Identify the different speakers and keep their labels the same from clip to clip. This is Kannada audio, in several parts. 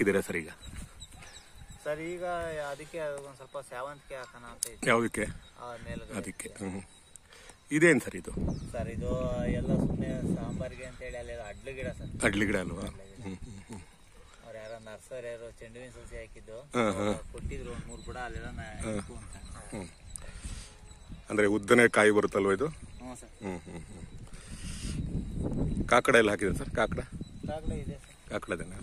Speaker 1: ಹಾಕಿದ್ದೀರಾ ಸರ್ ಈಗ
Speaker 2: ಸರ್ ಈಗ ಅದಕ್ಕೆ ಒಂದು ಸ್ವಲ್ಪ ಸೇವಂತಿಗೆ ಹಾಕೋಣ ಅಂತ ಇತ್ತು
Speaker 1: ಯಾವುದಕ್ಕೆ
Speaker 2: ಆ ಮೇಲ್ಗಡೆ
Speaker 1: ಅದಕ್ಕೆ ಹ್ಮ್ ಇದೇನು ಸರ್ ಇದು
Speaker 2: ಸರ್ ಇದು ಎಲ್ಲ ಸುಮ್ಮನೆ ಸಾಂಬಾರಿಗೆ ಅಂತೇಳಿ ಅಲ್ಲೆಲ್ಲ ಅಡ್ಲು ಗಿಡ ಸರ್
Speaker 1: ಅಡ್ಲಿ ಗಿಡ ಅಲ್ವಾ ಹ್ಮ್ ಹ್ಮ್ ಹ್ಮ್
Speaker 2: ಅವ್ರು ಯಾರೋ ನರ್ಸರ್ ಯಾರೋ ಚೆಂಡುವಿನ ಸಸಿ ಹಾಕಿದ್ದು
Speaker 1: ಹಾ, ಹಾ.
Speaker 2: ಅವ್ರು ಕೊಟ್ಟಿದ್ರು ಒಂದ್ ಮೂರು ಕೂಡ ಅಲ್ಲೆಲ್ಲ ನಾ ಇತ್ತು ಅಂತ
Speaker 1: ಹ್ಮ್ ಅಂದ್ರೆ ಉದ್ದನೆ ಕಾಯಿ ಬರುತ್ತಲ್ವ ಇದು
Speaker 2: ಹ್ಞೂ ಸರ್
Speaker 1: ಹ್ಮ್ ಹ್ಮ್ ಹ್ಮ್ ಕಾಕಡ ಎಲ್ಲ ಹಾಕಿದೆ ಸರ್ ಕಾಕಡ
Speaker 2: ಕಾಗಡ ಇದೆ ಸರ್
Speaker 1: ಕಾಕಡದೇನ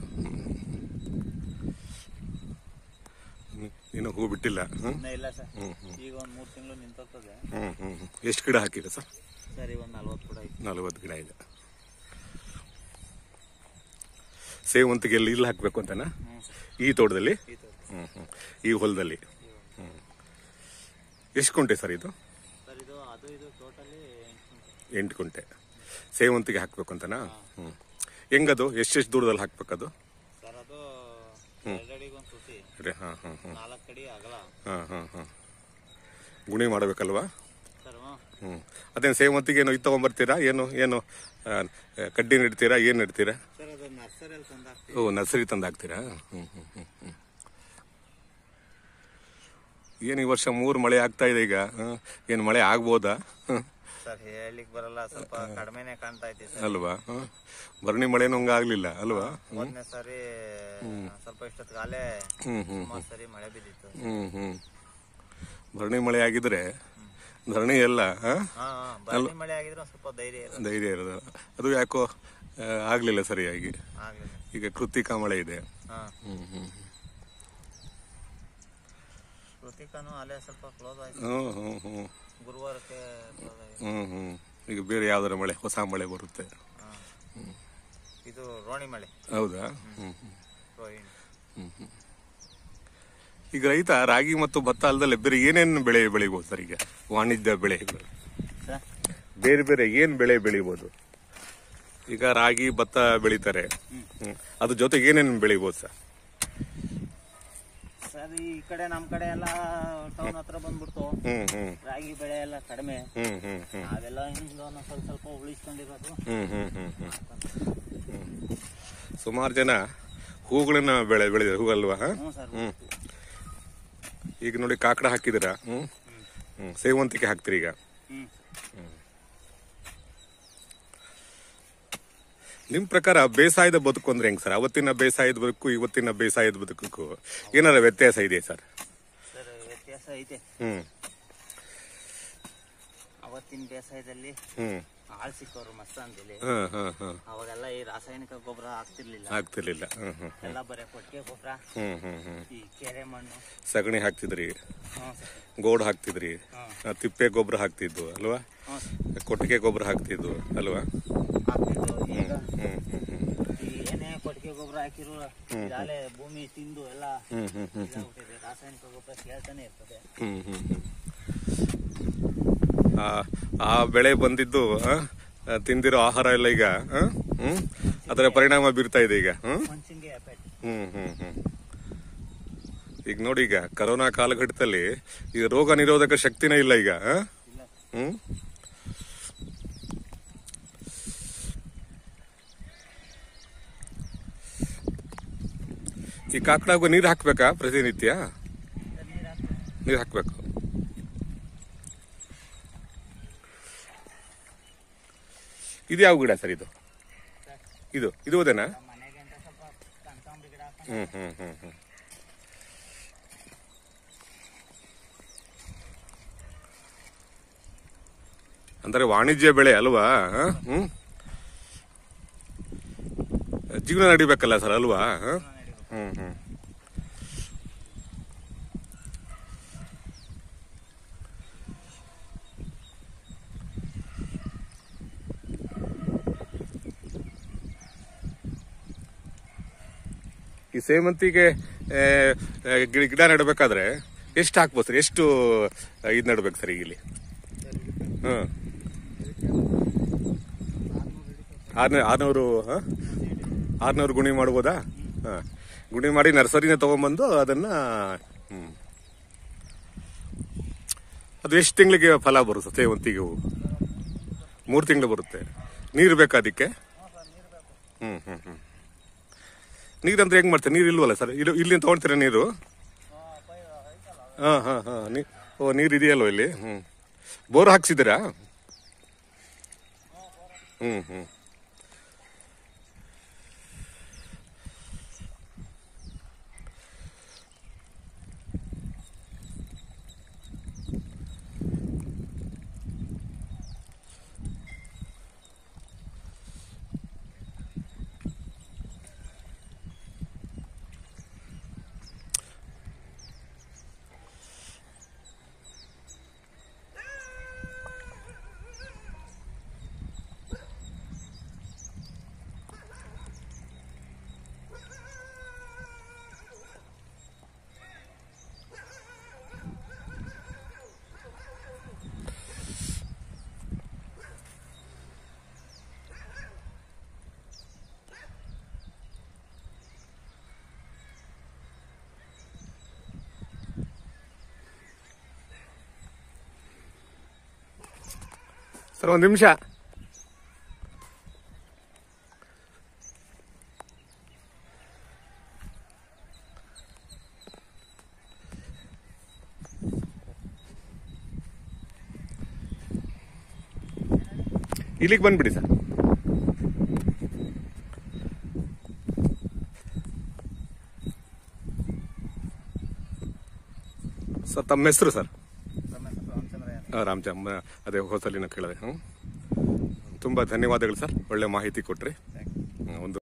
Speaker 1: ಇನ್ನು ಹೂ ಬಿಟ್ಟಿಲ್ಲ ಹ್ಮ್
Speaker 2: ಇನ್ನೂ ಇಲ್ಲ ಸರ್
Speaker 1: ಹ್ಮ್ ಹ್ಮ್
Speaker 2: ಈಗ ಒಂದ್ ಮೂರು ತಿಂಗಳು ನಿಂತೋಗ್ತದೆ
Speaker 1: ಹ್ಮ್ ಹ್ಮ್ ಹ್ಮ್. ಎಷ್ಟು ಗಿಡ ಹಾಕಿದೆ ಸರ್
Speaker 2: ಸರಿ ಒಂದ್ ನಲ್ವತ್ತು ಕೂಡ ಐತಿ
Speaker 1: ನಲವತ್ತು ಗಿಡ ಇದೆ ಸೇವಂತಿಗೆ ಎಲ್ಲಿ ಇಲ್ಲಿ ಹಾಕ್ಬೇಕು ಅಂತನಾ
Speaker 2: ಹ್ಞೂ ಸರ್
Speaker 1: ಈ ತೋಟದಲ್ಲಿ
Speaker 2: ಈ ಥರ
Speaker 1: ಹ್ಮ್ ಹ್ಮ್ ಈ ಹೊಲದಲ್ಲಿ ಹ್ಮ್ ಎಷ್ಟು ಕುಂಟೆ ಸರ್ ಇದು
Speaker 2: ಸರ್ ಇದು ಅದು ಇದು ಟೋಟಲಿ
Speaker 1: ಎಂಟು ಕುಂಟೆ ಸೇವಂತಿಗೆ ಹಾಕ್ಬೇಕು ಅಂತನಾ ಹ್ಮ್ ಹೆಂಗದು ಎಷ್ಟೆಷ್ಟು ದೂರದಲ್ಲಿ ಹಾಕ್ಬೇಕದು
Speaker 2: ಸರ್ ಅದು ಎರಡಡಿಗೆ ಒಂದು ಸುಸಿ
Speaker 1: ಅದೇ ಹಾಂ ಹಾಂ ಹಾಂ
Speaker 2: ನಾಲ್ಕು ಅಡಿ ಅಗಲ
Speaker 1: ಹಾಂ ಹಾಂ ಹಾಂ ಗುಣಿ ಮಾಡಬೇಕಲ್ವಾ
Speaker 2: ಸರ್ ಹ್ಞೂ
Speaker 1: ಹ್ಞೂ ಅದೇನು ಸೇವಂತಿಗೆ ಏನು ಇದು ತೊಗೊಂಬರ್ತೀರಾ ಏನು ಏನು ಆ, ಕಡ್ಡಿ ನೆಡ್ತೀರಾ ಏನು ನೆಡ್ತೀರಾ
Speaker 2: ಸರ್ ಅದು ನರ್ಸರಿಯಲ್ಲಿ ತಂದಾಕ್ತೀವಿ
Speaker 1: ಓ ನರ್ಸರಿ ತಂದು ಹಾಕ್ತೀರಾ ಹ್ಞೂ ಹ್ಞೂ ಹ್ಞೂ ಹ್ಞೂ ಏನು ಈ ವರ್ಷ ಮೂರು ಮಳೆ ಆಗ್ತಾ ಇದೆ ಈಗ ಏನು ಮಳೆ ಆಗ್ಬೋದಾ ಹ್ಮ್.
Speaker 2: ಸರ್ ಹೇಳಿಕ್ ಬರಲ್ಲ ಸ್ವಲ್ಪ ಕಡಿಮೆನೆ ಕಾಣ್ತಾ ಐತಿ ಸರ್
Speaker 1: ಅಲ್ವಾ ಹ್ಮ್. ಭರಣಿ ಮಳೆನೂ ಹಂಗಾಗ್ಲಿಲ್ಲ ಅಲ್ವಾ
Speaker 2: ಮೊದಲನೇ ಸಾರಿ ಸ್ವಲ್ಪ ಇಷ್ಟೊತ್ತಿಗಾಲೇ
Speaker 1: ಹ್ಮ್ ಹ್ಮ್
Speaker 2: ಸುಮಾರು ಸರಿ ಮಳೆ ಬಿದ್ದಿತ್ತು
Speaker 1: ಹ್ಮ್ ಹ್ಮ್ ಭರಣಿ ಮಳೆ ಆಗಿದ್ರೆ ಧರಣಿ ಎಲ್ಲ ಆ?
Speaker 2: ಹಾ ಹಾ ಬರೀ ಮಳೆ ಆಗಿದ್ರೆ ಒಂದ್ ಸ್ವಲ್ಪ ಧೈರ್ಯ ಇರೋದು
Speaker 1: ಧೈರ್ಯ ಇರೋದು ಅದು ಯಾಕೋ ಆ, ಆಗ್ಲಿಲ್ಲ ಸರಿಯಾಗಿ
Speaker 2: ಆಗ್ಲಿಲ್ಲ
Speaker 1: ಈಗ ಕೃತಿಕಾ ಮಳೆ ಇದೆ
Speaker 2: ಹಾ
Speaker 1: ಹ್ಮ್ ಹ್ಮ್
Speaker 2: ಕೃತಿಕನು ಅಲ್ಲೇ ಸ್ವಲ್ಪ ಕ್ಲೋಸ್ ಆಯ್ತು
Speaker 1: ಹ್ಮ್ ಹ್ಮ್ ಹ್ಮ್
Speaker 2: ಗುರುವಾರಕ್ಕೆ ಕ್ಲೋಸ್ ಆಯ್ತು
Speaker 1: ಹ್ಮ್ ಹ್ಮ್ ಈಗ ಬೇರೆ ಯಾವ್ದಾರ ಮಳೆ ಹೊಸ ಮಳೆ ಬರುತ್ತೆ
Speaker 2: ಹಾ. ಇದು ರೋಣಿ ಮಳೆ
Speaker 1: ಹೌದಾ ಹ್ಮ್ ಹ್ಮ್
Speaker 2: ರೋಹಿಣಿ
Speaker 1: ಹ್ಮ್ ಹ್ಮ್. ಈಗ ರೈತ ರಾಗಿ ಮತ್ತು ಭತ್ತ ಅಲ್ಲದೆ ಬೇರೆ ಏನೇನು ಬೆಳೆ ಬೆಳಿಬೋದು ಸರ್ ಈಗ ವಾಣಿಜ್ಯ ಬೆಳೆಗಳು
Speaker 2: ಸರ್
Speaker 1: ಬೇರೆ ಬೇರೆ ಏನ್ ಬೆಳೆ ಬೆಳಿಬೋದು ಈಗ ರಾಗಿ ಭತ್ತ ಬೆಳಿತಾರೆ ಹ್ಮ್. ಅದ್ರ ಜೊತೆಗೆ ಏನೇನು ಬೆಳಿಬೋದು ಸರ್
Speaker 2: ಸರ್ ಈ ಕಡೆ ನಮ್ ಕಡೆ ಎಲ್ಲ ಟೌನ್ ಹತ್ರ ಬಂದ್ಬಿಡ್ತು
Speaker 1: ಹ್ಮ್ ಹ್ಮ್
Speaker 2: ರಾಗಿ ಬೆಳೆ ಎಲ್ಲ ಕಡಿಮೆ
Speaker 1: ಹ್ಮ್ ಹ್ಮ್ ಹ್ಮ್
Speaker 2: ನಾವೆಲ್ಲ ಹಿಂಗ ಒಂದ್ ಸ್ವಲ್ಪ ಸ್ವಲ್ಪ ಉಳಿಸ್ಕೊಂಡಿರೋದು
Speaker 1: ಹ್ಮ್ ಹ್ಮ್ ಹ್ಮ್ ಹ್ಮ್ ಸುಮಾರು ಜನ ಹೂಗಳನ್ನ ಬೆಳೆ ಬೆಳೆದ ಹೂವಲ್ವಾ ಹ?
Speaker 2: ಹ್ಞೂ ಸರ್
Speaker 1: ಹ್ಮ್ ಈಗ ನೋಡಿ ಕಾಕಡ ಹಾಕಿದಿರಾ ಹ್ಮ್ ಹ್ಮ್ ಸೇವಂತಿಗೆ ಹಾಕ್ತೀರಿ ಈಗ
Speaker 2: ಹ್ಮ್
Speaker 1: ನಿಮ್ ಪ್ರಕಾರ ಬೇಸಾಯದ ಬದುಕು ಅಂದ್ರೆ ಹೆಂಗ್ ಸರ್ ಅವತ್ತಿನ ಬೇಸಾಯದ ಬದುಕು ಇವತ್ತಿನ ಬೇಸಾಯದ ಬದುಕಕ್ಕೂ ಏನಾರ ವ್ಯತ್ಯಾಸ ಇದೆ ಸರ್
Speaker 2: ಸರ್ ವ್ಯತ್ಯಾಸ ಐತೆ
Speaker 1: ಹ್ಮ್
Speaker 2: ಅವತ್ತಿನ ಬೇಸಾಯದಲ್ಲಿ
Speaker 1: ಹ್ಮ್
Speaker 2: ಆಳ್ ಸಿಕ್ಕವ್ರು ಮಸ್ತ್ ಅಂತೇಳಿ
Speaker 1: ಹ್ಮ್ ಹ್ಮ್ ಹ್ಮ್
Speaker 2: ಅವಾಗೆಲ್ಲ ಈ ರಾಸಾಯನಿಕ ಗೊಬ್ಬರ ಹಾಕ್ತಿರ್ಲಿಲ್ಲ
Speaker 1: ಆಗ್ತಿರ್ಲಿಲ್ಲ ಹ್ಮ್ ಹ್ಮ್
Speaker 2: ಎಲ್ಲ ಬರೀ ಕೊಟ್ಟಿಗೆ ಗೊಬ್ಬರ
Speaker 1: ಹ್ಮ್ ಹ್ಮ್ ಹ್ಮ್
Speaker 2: ಈ ಕೆರೆ ಮಣ್ಣು
Speaker 1: ಸಗಣಿ ಹಾಕ್ತಿದ್ರಿ
Speaker 2: ಹ್ಞೂ ಸರ್
Speaker 1: ಗೋಡ್ ಹಾಕ್ತಿದ್ರಿ
Speaker 2: ಹ್ಮ್.
Speaker 1: ಆ, ತಿಪ್ಪೆ ಗೊಬ್ಬರ ಹಾಕ್ತಿದ್ವು ಅಲ್ವಾ
Speaker 2: ಹ್ಞೂ ಸರ್
Speaker 1: ಕೊಟ್ಟಿಗೆ ಗೊಬ್ಬರ ಹಾಕ್ತಿದ್ವು ಅಲ್ವಾ
Speaker 2: ಹಾಕ್ತಿದ್ದು ಈಗ
Speaker 1: ಹ್ಮ್ ಹ್ಮ್ ಹ್ಮ್
Speaker 2: ಈ ಏನೇ ಕೊಟ್ಟಿಗೆ ಗೊಬ್ಬರ ಹಾಕಿರೋ ಇದಾಲೆ ಭೂಮಿ ತಿಂದು ಎಲ್ಲ
Speaker 1: ಹ್ಮ್ ಹ್ಮ್ ಹ್ಮ್
Speaker 2: ಇದಾಗ್ಬಿಟ್ಟಿದೆ ರಾಸಾಯನಿಕ ಗೊಬ್ಬರ ಕೇಳ್ತಾನೆ ಇರ್ತದೆ
Speaker 1: ಹ್ಮ್ ಹ್ಮ್ ಹ್ಮ್. ಆ ಆ ಬೆಳೆ ಬಂದಿದ್ದು ಆ, ಆ, ತಿಂದಿರೋ ಆಹಾರ ಎಲ್ಲ ಈಗ ಆ, ಹ್ಮ್ ಅದರ ಪರಿಣಾಮ ಬೀರ್ತಾ ಇದೆ ಈಗ ಹ್ಮ್
Speaker 2: ಮನ್ಸಿಂಗೆ ಎಫೆಕ್ಟ್
Speaker 1: ಹ್ಮ್ ಹ್ಮ್ ಹ್ಮ್ ಈಗ ನೋಡಿ ಈಗ ಕರೋನಾ ಕಾಲಘಟ್ಟದಲ್ಲಿ ಈಗ ರೋಗ ನಿರೋಧಕ ಶಕ್ತಿನೇ ಇಲ್ಲ ಈಗ ಆ?
Speaker 2: ಇಲ್ಲ
Speaker 1: ಹ್ಮ್ ಈ ಕಾಕಡಾಗೂ ನೀರು ಹಾಕ್ಬೇಕಾ ಪ್ರತಿನಿತ್ಯ
Speaker 2: ನೀರು ಹಾಕ್ಬೇಕು
Speaker 1: ನೀರು ಹಾಕ್ಬೇಕು ಇದು ಯಾವ ಗಿಡ ಸರ್ ಇದು ಇದು ಇದು ಹೋದೇನಾ
Speaker 2: ಮನೆಗೆ ಅಂತ ಸ್ವಲ್ಪ ಕನಕಾಂಬರಿ ಗಿಡ ಹಾಕೊಂಡು
Speaker 1: ಹ್ಮ್ ಹ್ಮ್ ಹ್ಮ್ ಹ್ಮ್ ಅಂದರೆ ವಾಣಿಜ್ಯ ಬೆಳೆ ಅಲ್ವಾ ಹ? ಹ್ಮ್ ಜೀವನ ನಡಿಬೇಕಲ್ಲ ಸರ್ ಅಲ್ವಾ ಹ? ಹ್ಮ್ ಹ್ಮ್ ಈ ಸೇವಂತಿಗೆ ಆ, ಆ, ಗಿಡ ಗಿಡ ನೆಡಬೇಕಾದ್ರೆ ಎಷ್ಟು ಹಾಕ್ಬೋದು ಸರ್ ಎಷ್ಟು ಇದು ನೆಡ್ಬೇಕು ಸರ್ ಈಗ ಇಲ್ಲಿ ಹ್ಮ್ ಆರ್ನೂರು ಆರ್ನೂರು ಹಾಂ ಆರ್ನೂರು ಗುಣಿ ಮಾಡ್ಬೋದಾ ಹಾಂ ಗುಣಿ ಮಾಡಿ ನರ್ಸರಿನ ತಗೊಂಬಂದು ಅದನ್ನ ಹ್ಮ್ ಅದು ಎಷ್ಟು ತಿಂಗಳಿಗೆ ಫಲ ಬರುತ್ತೆ ಸೇವಂತಿಗೆ ಹೂವು ಮೂರು ತಿಂಗಳು ಬರುತ್ತೆ ನೀರು ಬೇಕಾ ಅದಕ್ಕೆ ಹ್ಮ್ ಹ್ಮ್ ಹ್ಮ್ ನೀರಂದ್ರೆ ಹೆಂಗ್ ಮಾಡ್ತೀರಾ ನೀರು ಇಲ್ವಲ್ಲ ಸರ್ ಇಲ್ಲಿ ಇಲ್ಲಿ ತಗೊಳ್ತೀರಾ ನೀರು ಹಾ ಹಾ ಹಾ ನೀ ಓ ನೀರು ಇದೆಯಲ್ವ ಇಲ್ಲಿ ಹ್ಮ್ ಬೋರ್ ಹಾಕ್ಸಿದ್ದೀರಾ ಹ್ಮ್ ಹ್ಮ್ ಸರ್ ಒಂದು ನಿಮಿಷ ಇಲ್ಲಿಗೆ ಬಂದ್ಬಿಡಿ ಸರ್ ಸರ್ ತಮ್ಮ ಹೆಸರು ಸರ್
Speaker 2: ನಮ್ಮ ಹೆಸರು ರಾಮಚಂದ್ರಯ್ಯ ಅಂತ.
Speaker 1: ಆ, ರಾಮಚಂದ್ರ ಅದೇ ಹೊಸಲಿನ ಕೇಳಿದೆ ಹ್ಞೂ ತುಂಬ ಧನ್ಯವಾದಗಳು ಸರ್ ಒಳ್ಳೆ ಮಾಹಿತಿ ಕೊಟ್ರಿ